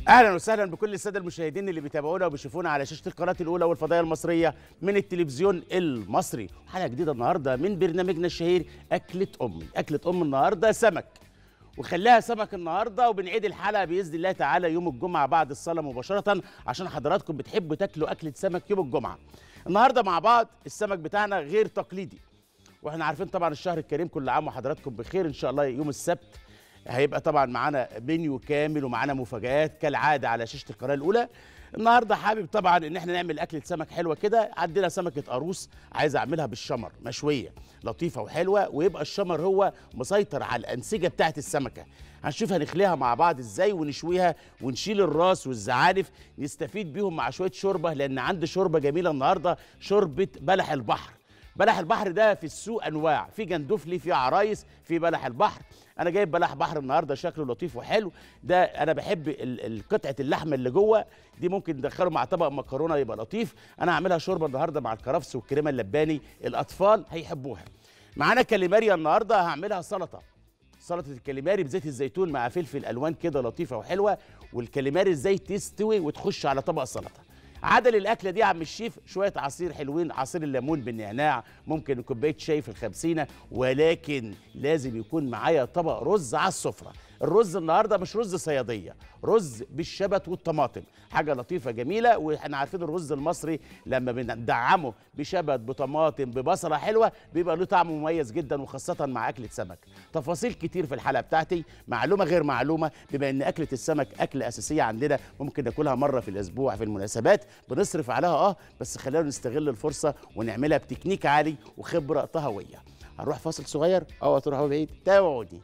اهلا وسهلا بكل الساده المشاهدين اللي بيتابعونا وبيشوفونا على شاشه القناه الاولى والفضائيه المصريه من التلفزيون المصري حلقه جديده النهارده من برنامجنا الشهير اكله امي اكله ام النهارده سمك وخليها سمك النهارده وبنعيد الحلقه باذن الله تعالى يوم الجمعه بعد الصلاه مباشره عشان حضراتكم بتحبوا تاكلوا اكله سمك يوم الجمعه النهارده مع بعض السمك بتاعنا غير تقليدي واحنا عارفين طبعا الشهر الكريم كل عام وحضراتكم بخير ان شاء الله يوم السبت هيبقى طبعا معانا منيو كامل ومعانا مفاجآت كالعاده على شاشه القناه الاولى النهارده حابب طبعا ان احنا نعمل اكله سمك حلوه كده عندنا سمكه قاروص عايز اعملها بالشمر مشويه لطيفه وحلوه ويبقى الشمر هو مسيطر على الانسجه بتاعه السمكه هنشوف هنخليها مع بعض ازاي ونشويها ونشيل الراس والزعانف نستفيد بيهم مع شويه شوربه لان عندي شوربه جميله النهارده شوربه بلح البحر بلح البحر ده في السوق انواع في جندفلي في عرايس في بلح البحر انا جايب بلح بحر النهارده شكله لطيف وحلو ده انا بحب ال- ال- قطعه اللحمه اللي جوه دي ممكن ندخله مع طبق مكرونه يبقى لطيف انا هعملها شوربه النهارده مع الكرفس والكريمه اللباني الاطفال هيحبوها معانا كاليماريا النهارده هعملها سلطه سلطه الكاليماري بزيت الزيتون مع فلفل الوان كده لطيفه وحلوه والكاليماري ازاي تستوي وتخش على طبق سلطه عدل الاكله دي يا عم الشيف شويه عصير حلوين عصير الليمون بالنعناع ممكن كوبايه شاي في الخمسينه ولكن لازم يكون معايا طبق رز على السفره الرز النهارده مش رز صياديه رز بالشبت والطماطم حاجه لطيفه جميله واحنا عارفين الرز المصري لما بندعمه بشبت بطماطم ببصله حلوه بيبقى له طعم مميز جدا وخاصه مع اكله سمك تفاصيل كتير في الحلقه بتاعتي معلومه غير معلومه بما ان اكله السمك اكله اساسيه عندنا ممكن ناكلها مره في الاسبوع في المناسبات بنصرف عليها اه بس خلينا نستغل الفرصه ونعملها بتكنيك عالي وخبره طهويه هنروح فاصل صغير او هتروحوا بعيد تابعوني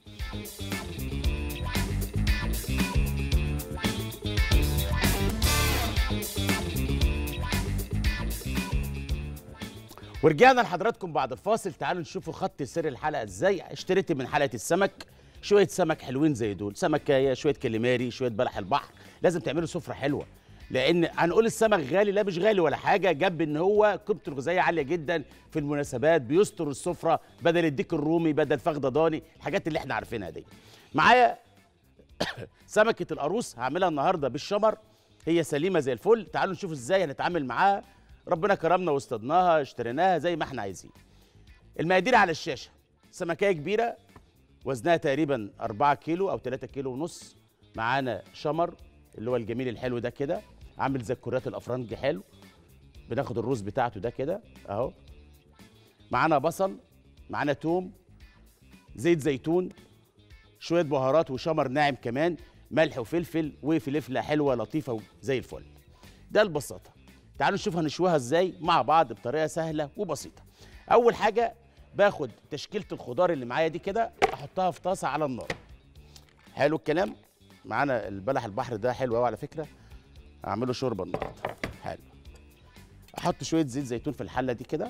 ورجعنا لحضراتكم بعد الفاصل تعالوا نشوفوا خط سر الحلقه ازاي اشتريت من حلقه السمك شويه سمك حلوين زي دول سمكايه شويه كاليماري شويه بلح البحر لازم تعملوا سفره حلوه لان هنقول السمك غالي لا مش غالي ولا حاجه جنب ان هو قيمته الغذائيه عاليه جدا في المناسبات بيستر السفره بدل الديك الرومي بدل فخده ضاني الحاجات اللي احنا عارفينها دي معايا سمكه القاروص هعملها النهارده بالشمر هي سليمه زي الفل تعالوا نشوف ازاي هنتعامل معاها ربنا كرمنا واصطادناها اشتريناها زي ما احنا عايزين المقادير على الشاشه سمكيه كبيره وزنها تقريبا 4 كيلو او 3 كيلو ونص معانا شمر اللي هو الجميل الحلو ده كده عامل زي الكرات الافرنج حلو بناخد الروز بتاعته ده كده اهو معانا بصل معانا توم زيت زيتون شويه بهارات وشمر ناعم كمان ملح وفلفل وفلفله حلوه لطيفه زي الفل ده البساطه تعالوا نشوف هنشويها ازاي مع بعض بطريقه سهله وبسيطه اول حاجه باخد تشكيله الخضار اللي معايا دي كده احطها في طاسه على النار حلو الكلام معانا البلح البحر ده حلو قوي على فكره اعمله شوربه النهارده حلو احط شويه زيت زيتون في الحله دي كده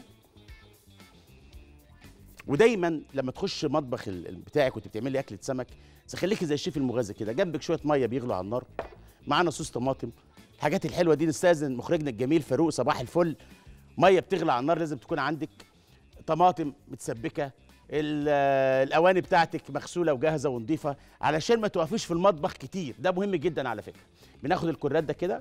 ودايما لما تخش مطبخ ال- ال- بتاعك وانت بتعملي اكله سمك خليكي زي الشيف المغازي كده جنبك شويه ميه بيغلوا على النار معانا صوص طماطم الحاجات الحلوه دي نستاذن مخرجنا الجميل فاروق صباح الفل ميه بتغلى على النار لازم تكون عندك طماطم متسبكه ال- الاواني بتاعتك مغسوله وجاهزه ونضيفه علشان ما توقفيش في المطبخ كتير ده مهم جدا على فكره بناخد الكرات ده كده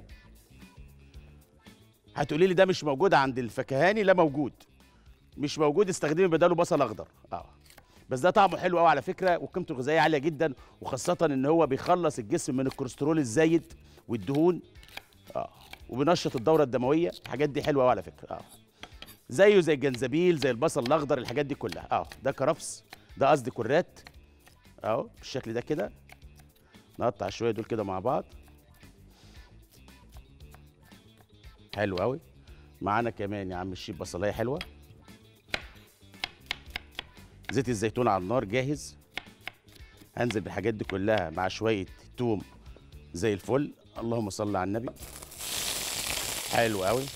هتقولي لي ده مش موجود عند الفكهاني لا موجود مش موجود استخدمي بداله بصل اخضر اه بس ده طعمه حلو قوي على فكره وقيمته الغذائيه عاليه جدا وخاصه ان هو بيخلص الجسم من الكوليسترول الزايد والدهون اه وبينشط الدوره الدمويه الحاجات دي حلوه قوي على فكره اه زيه زي الجنزبيل زي البصل الاخضر الحاجات دي كلها اه ده كرفس ده قصدي كرات اهو بالشكل ده كده نقطع شويه دول كده مع بعض حلو قوي معانا كمان يا عم الشيف بصلايه حلوه زيت الزيتون على النار جاهز هنزل بالحاجات دي كلها مع شويه توم زي الفل اللهم صل على النبي حلو قوي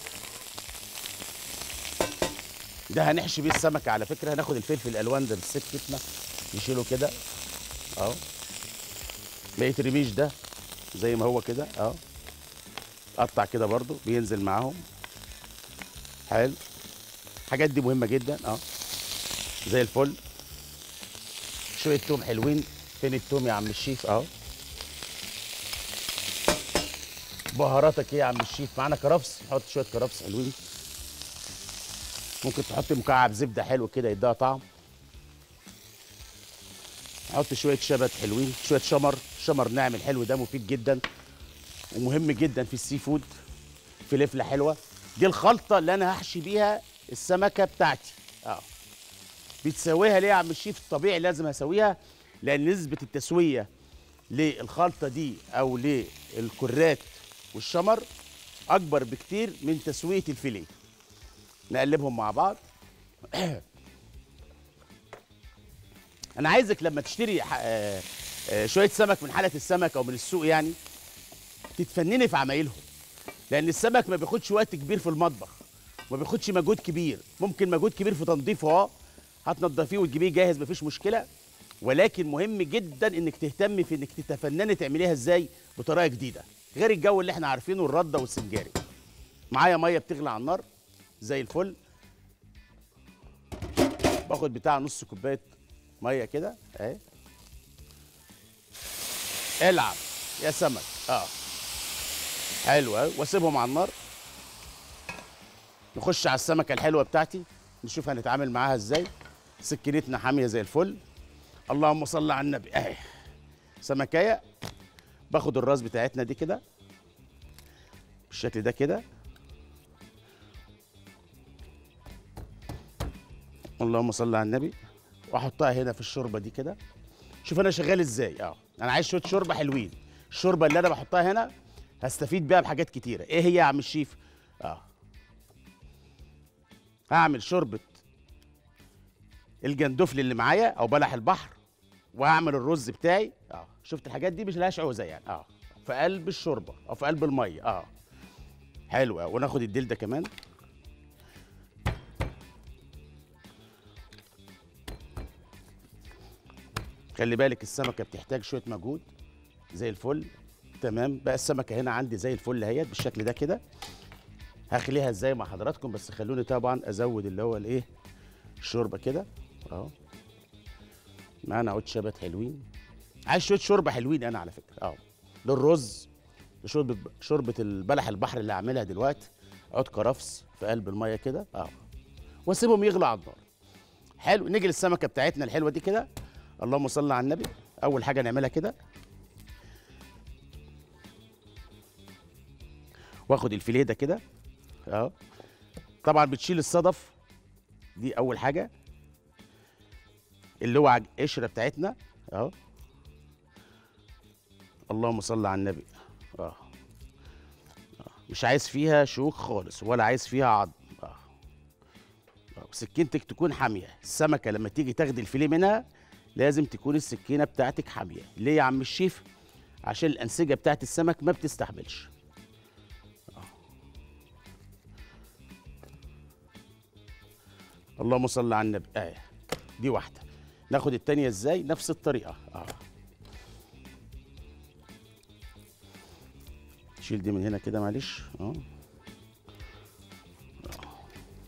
ده هنحشي بيه السمكه على فكره هناخد الفلفل الالوان ده بالسكتنا نشيله كده اهو ما يترميش ده زي ما هو كده اهو قطع كده برضو بينزل معاهم حلو الحاجات دي مهمه جدا اه زي الفل شويه توم حلوين فين التوم يا عم الشيف اهو بهاراتك ايه يا عم الشيف معانا كرفس نحط شويه كرفس حلوين ممكن تحط مكعب زبده حلو كده يديها طعم نحط شويه شبت حلوين شويه شمر شمر ناعم الحلو ده مفيد جدا ومهم جدا في السي فود فلفله حلوه دي الخلطه اللي انا هحشي بيها السمكه بتاعتي اه بتسويها ليه يا عم الشيف الطبيعي لازم اسويها لان نسبه التسويه للخلطه دي او للكرات والشمر اكبر بكتير من تسويه الفيليه نقلبهم مع بعض انا عايزك لما تشتري ح- آه، آه، شويه سمك من حاله السمك او من السوق يعني تتفنني في عمايلهم لان السمك ما بياخدش وقت كبير في المطبخ ما بياخدش مجهود كبير ممكن مجهود كبير في تنظيفه اه هتنضفيه وتجيبيه جاهز مفيش مشكله ولكن مهم جدا انك تهتمي في انك تتفنني تعمليها ازاي بطريقه جديده غير الجو اللي احنا عارفينه الرده والسنجاري معايا ميه بتغلي على النار زي الفل باخد بتاع نص كوبايه ميه كده اهي العب يا سمك اه حلو قوي واسيبهم على النار نخش على السمكه الحلوه بتاعتي نشوف هنتعامل معاها ازاي سكينتنا حاميه زي الفل اللهم صل على النبي اهي سمكايه باخد الراس بتاعتنا دي كده بالشكل ده كده اللهم صل على النبي واحطها هنا في الشوربه دي كده شوف انا شغال ازاي اه انا عايز شويه شوربه حلوين الشوربه اللي انا بحطها هنا هستفيد بيها بحاجات كتيره ايه هي يا عم الشيف اه هعمل شوربه الجندفل اللي معايا او بلح البحر وهعمل الرز بتاعي اه شفت الحاجات دي مش لهاش عوزه يعني اه في قلب الشوربه او في قلب الميه اه حلو قوي وناخد الديل ده كمان خلي بالك السمكه بتحتاج شويه مجهود زي الفل تمام بقى السمكه هنا عندي زي الفل اهيت بالشكل ده كده هخليها ازاي مع حضراتكم بس خلوني طبعا ازود اللي هو الايه الشوربه كده اهو معانا عود شبت حلوين عايز شويه شوربه حلوين انا على فكره اه للرز لشوربه شوربه البلح البحر اللي هعملها دلوقتي عود كرفس في قلب الميه كده اه واسيبهم يغلوا على النار حلو نيجي للسمكه بتاعتنا الحلوه دي كده اللهم صل على النبي اول حاجه نعملها كده واخد الفيليه ده كده اهو طبعا بتشيل الصدف دي اول حاجه اللي هو عج- القشره بتاعتنا اهو اللهم صل على النبي اه آه. مش عايز فيها شوك خالص ولا عايز فيها عظم اه آه. سكينتك تكون حاميه السمكه لما تيجي تاخدي الفيليه منها لازم تكون السكينه بتاعتك حاميه ليه يا عم الشيف عشان الانسجه بتاعت السمك ما بتستحملش اللهم صل على النبي اهي دي واحده ناخد التانية ازاي نفس الطريقه اه شيل دي من هنا كده معلش اه آه.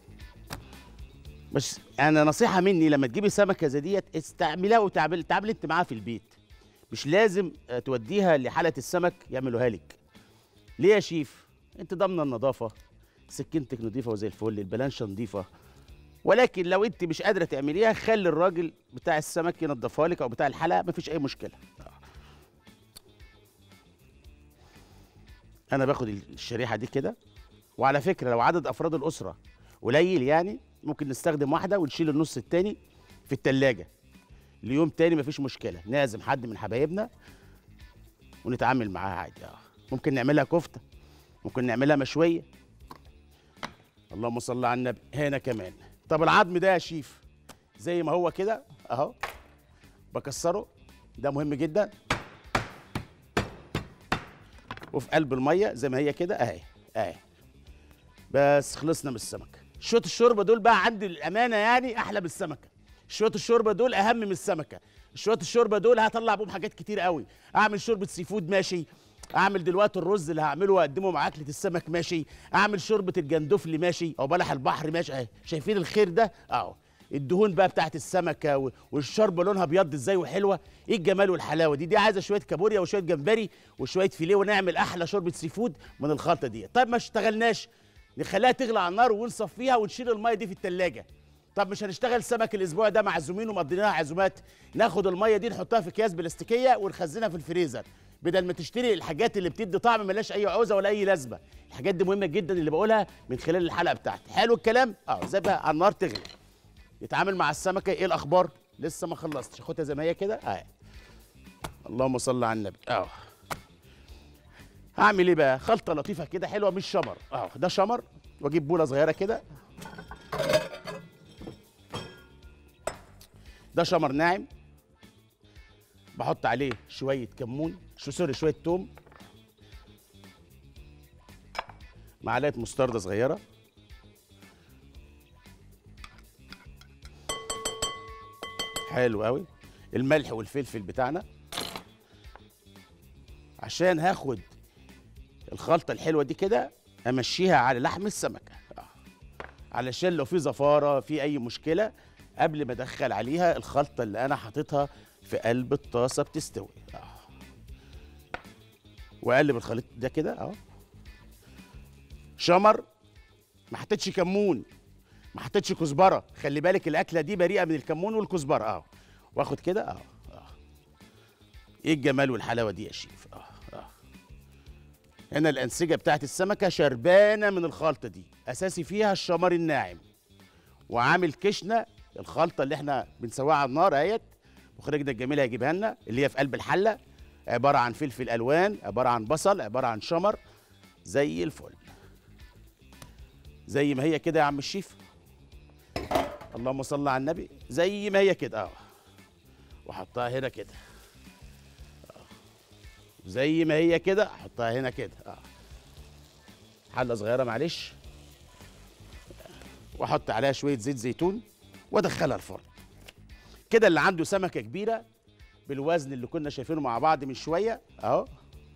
بس انا نصيحه مني لما تجيبي سمكه زي ديت استعملها وتعمل تعمل انت معاها في البيت مش لازم آه، توديها لحاله السمك يعملوها لك ليه يا شيف انت ضامنه النظافه سكينتك نظيفه وزي الفل البلانشه نظيفه ولكن لو انت مش قادره تعمليها خلي الراجل بتاع السمك ينضفها لك او بتاع الحلقه مفيش اي مشكله انا باخد الشريحه دي كده وعلى فكره لو عدد افراد الاسره قليل يعني ممكن نستخدم واحده ونشيل النص التاني في التلاجة ليوم تاني مفيش مشكله نعزم حد من حبايبنا ونتعامل معاها عادي اه ممكن نعملها كفته ممكن نعملها مشويه اللهم صل على النبي هنا كمان طب العظم ده يا شيف زي ما هو كده اهو بكسره ده مهم جدا وفي قلب الميه زي ما هي كده اهي اهي بس خلصنا من السمك شويه الشوربه دول بقى عندي الامانه يعني احلى من السمكه شويه الشوربه دول اهم من السمكه شويه الشوربه دول هطلع بهم حاجات كتير قوي اعمل شوربه سي فود ماشي اعمل دلوقتي الرز اللي هعمله واقدمه مع اكله السمك ماشي اعمل شوربه الجندفلي ماشي او بلح البحر ماشي اهي شايفين الخير ده اهو الدهون بقى بتاعت السمكه و- والشرب لونها ابيض ازاي وحلوه ايه الجمال والحلاوه دي دي عايزه شويه كابوريا وشويه جمبري وشويه فيليه ونعمل احلى شوربه سي فود من الخلطه دي طيب ما اشتغلناش نخليها تغلى على النار ونصفيها ونشيل الميه دي في التلاجة طب مش هنشتغل سمك الاسبوع ده معزومين ومقضيناها عزومات ناخد الميه دي نحطها في اكياس بلاستيكيه ونخزنها في الفريزر بدل ما تشتري الحاجات اللي بتدي طعم ملهاش اي عوزه ولا اي لازمه الحاجات دي مهمه جدا اللي بقولها من خلال الحلقه بتاعتي حلو الكلام اه سيبها على النار تغلي يتعامل مع السمكه ايه الاخبار لسه ما خلصتش خدها زي ما هي كده اه اللهم صل على النبي اه هعمل ايه بقى خلطه لطيفه كده حلوه مش شمر اه ده شمر واجيب بوله صغيره كده ده شمر ناعم بحط عليه شويه كمون شو سوري شويه توم معلقه مستردة صغيره حلو قوي الملح والفلفل بتاعنا عشان هاخد الخلطه الحلوه دي كده امشيها على لحم السمكه آه. علشان لو في زفاره في اي مشكله قبل ما ادخل عليها الخلطه اللي انا حاططها في قلب الطاسه بتستوي آه. واقلب الخليط ده كده اهو شمر ما حطيتش كمون ما حطيتش كزبره خلي بالك الاكله دي بريئه من الكمون والكزبره اهو واخد كده اهو اه ايه الجمال والحلاوه دي يا شيف اه اه هنا الانسجه بتاعت السمكه شربانه من الخلطه دي اساسي فيها الشمر الناعم وعامل كشنه الخلطه اللي احنا بنسويها على النار اهيت مخرجنا الجميل هيجيبها لنا اللي هي في قلب الحله عباره عن فلفل الوان عباره عن بصل عباره عن شمر زي الفل زي ما هي كده يا عم الشيف اللهم صل على النبي زي ما هي كده اه واحطها هنا كده آه. زي ما هي كده احطها هنا كده اه حله صغيره معلش واحط عليها شويه زيت زيتون وادخلها الفرن كده اللي عنده سمكه كبيره بالوزن اللي كنا شايفينه مع بعض من شويه اهو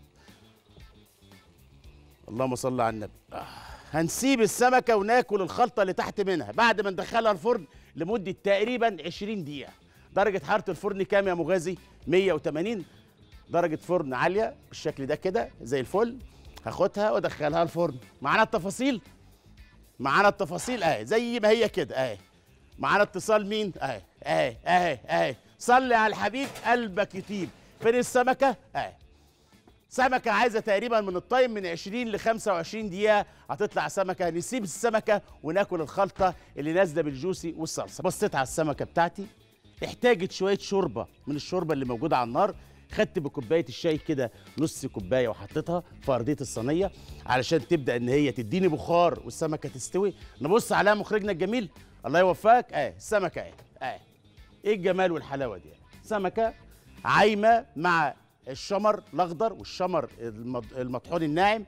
اللهم صل على النبي آه. هنسيب السمكه وناكل الخلطه اللي تحت منها بعد ما ندخلها الفرن لمده تقريبا 20 دقيقه درجه حراره الفرن كام يا مغازي 180 درجه فرن عاليه بالشكل ده كده زي الفل هاخدها وادخلها الفرن معانا التفاصيل معانا التفاصيل اهي زي ما هي كده اهي معانا اتصال مين اهي اهي اهي اهي صلي على الحبيب قلبك يطيب فين السمكه اهي سمكة عايزة تقريبا من الطيب من 20 ل 25 دقيقة هتطلع سمكة نسيب السمكة وناكل الخلطة اللي نازلة بالجوسي والصلصة بصيت على السمكة بتاعتي احتاجت شوية شوربة من الشوربة اللي موجودة على النار خدت بكوباية الشاي كده نص كوباية وحطيتها في أرضية الصينية علشان تبدأ إن هي تديني بخار والسمكة تستوي نبص عليها مخرجنا الجميل الله يوفقك اه السمكة اهي اه ايه الجمال والحلاوة دي سمكة عايمة مع الشمر الاخضر والشمر المض- المطحون الناعم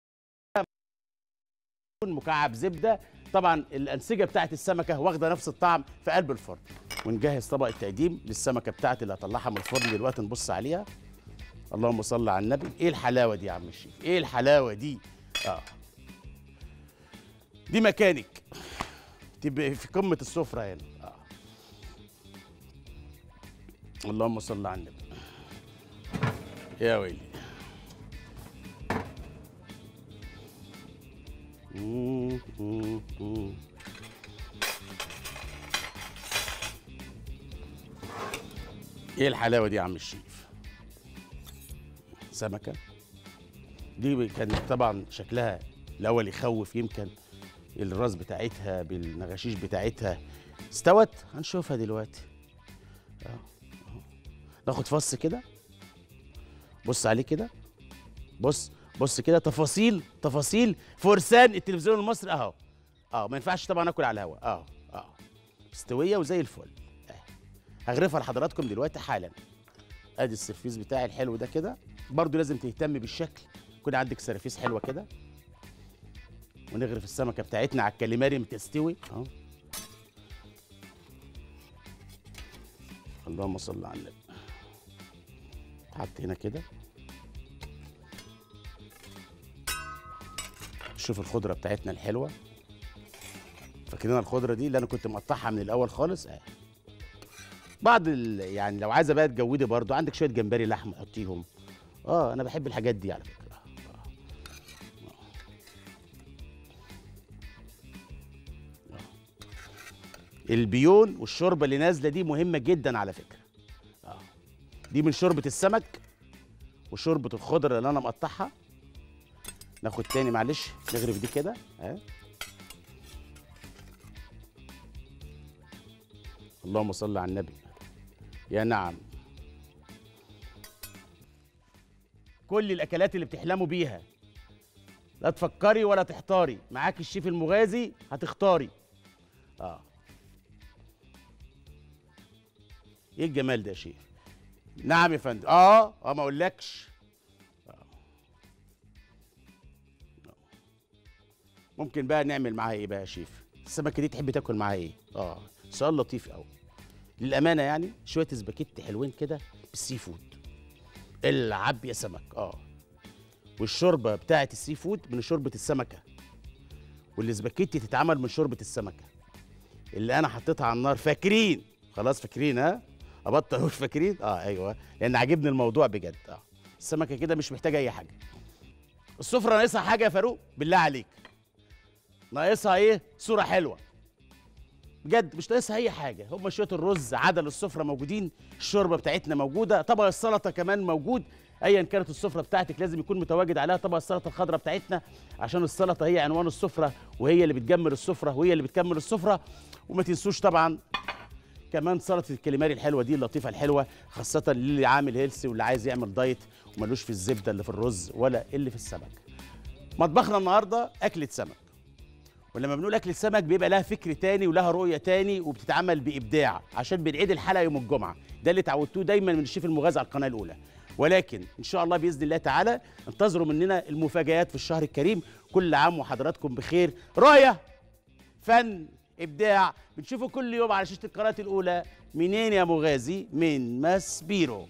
مكعب زبده طبعا الانسجه بتاعت السمكه واخده نفس الطعم في قلب الفرن ونجهز طبق التقديم للسمكه بتاعتي اللي هطلعها من الفرن دلوقتي نبص عليها اللهم صل على النبي ايه الحلاوه دي يا عم الشيف ايه الحلاوه دي اه دي مكانك تبقى في قمه السفره هنا اه اللهم صل على النبي يا ويلي مم، مم، مم. ايه الحلاوه دي يا عم الشيف سمكه دي كانت طبعا شكلها الاول يخوف يمكن الراس بتاعتها بالنغاشيش بتاعتها استوت هنشوفها دلوقتي أهو، أهو. ناخد فص كده بص عليه كده بص بص كده تفاصيل تفاصيل فرسان التلفزيون المصري اهو اه ما ينفعش طبعا اكل على الهواء اه اه مستويه وزي الفل آه. هغرفها لحضراتكم دلوقتي حالا ادي السرفيس بتاعي الحلو ده كده برضو لازم تهتم بالشكل يكون عندك سرافيس حلوه كده ونغرف السمكه بتاعتنا على الكاليماري تستوي اه اللهم صل على النبي حط هنا كده شوف الخضرة بتاعتنا الحلوة فاكرين الخضره دي اللي انا كنت مقطعها من الاول خالص اه بعض ال... يعني لو عايزه بقى تجودي برضو عندك شويه جمبري لحم حطيهم اه انا بحب الحاجات دي على فكره آه. آه. البيون والشوربه اللي نازله دي مهمه جدا على فكره اه دي من شوربه السمك وشوربه الخضره اللي انا مقطعها ناخد تاني معلش نغرف دي كده اه اللهم صل على النبي يا نعم كل الاكلات اللي بتحلموا بيها لا تفكري ولا تحتاري معاك الشيف المغازي هتختاري اه ايه الجمال ده يا شيف نعم يا فندم اه اه ما اقولكش آه. ممكن بقى نعمل معاها ايه بقى يا شيف السمكه دي تحب تاكل معاها ايه اه سؤال لطيف قوي للامانه يعني شويه سباكيتي حلوين كده بالسي فود العب يا سمك اه والشوربه بتاعه السي فود من شوربه السمكه والسباكيتي تتعمل من شوربه السمكه اللي انا حطيتها على النار فاكرين خلاص فاكرين ها ابطل اقول فاكرين اه ايوه لان عاجبني الموضوع بجد اه السمكه كده مش محتاجه اي حاجه السفره ناقصها حاجه يا فاروق بالله عليك ناقصها ايه صوره حلوه بجد مش ناقصها اي حاجه هم شويه الرز عدل السفره موجودين الشوربه بتاعتنا موجوده طبق السلطه كمان موجود ايا كانت السفره بتاعتك لازم يكون متواجد عليها طبق السلطه الخضراء بتاعتنا عشان السلطه هي عنوان السفره وهي اللي بتجمل السفره وهي اللي بتكمل السفره وما تنسوش طبعا كمان سلطه الكاليماري الحلوه دي اللطيفه الحلوه خاصه للي عامل هيلسي واللي عايز يعمل دايت وملوش في الزبده اللي في الرز ولا اللي في السمك مطبخنا النهارده اكله سمك ولما بنقول اكل السمك بيبقى لها فكر تاني ولها رؤيه تاني وبتتعمل بابداع عشان بنعيد الحلقه يوم الجمعه ده اللي اتعودتوه دايما من الشيف المغازي على القناه الاولى ولكن ان شاء الله باذن الله تعالى انتظروا مننا المفاجآت في الشهر الكريم كل عام وحضراتكم بخير رؤيه فن ابداع بنشوفه كل يوم على شاشه القناه الاولى منين يا مغازي من ماس بيرو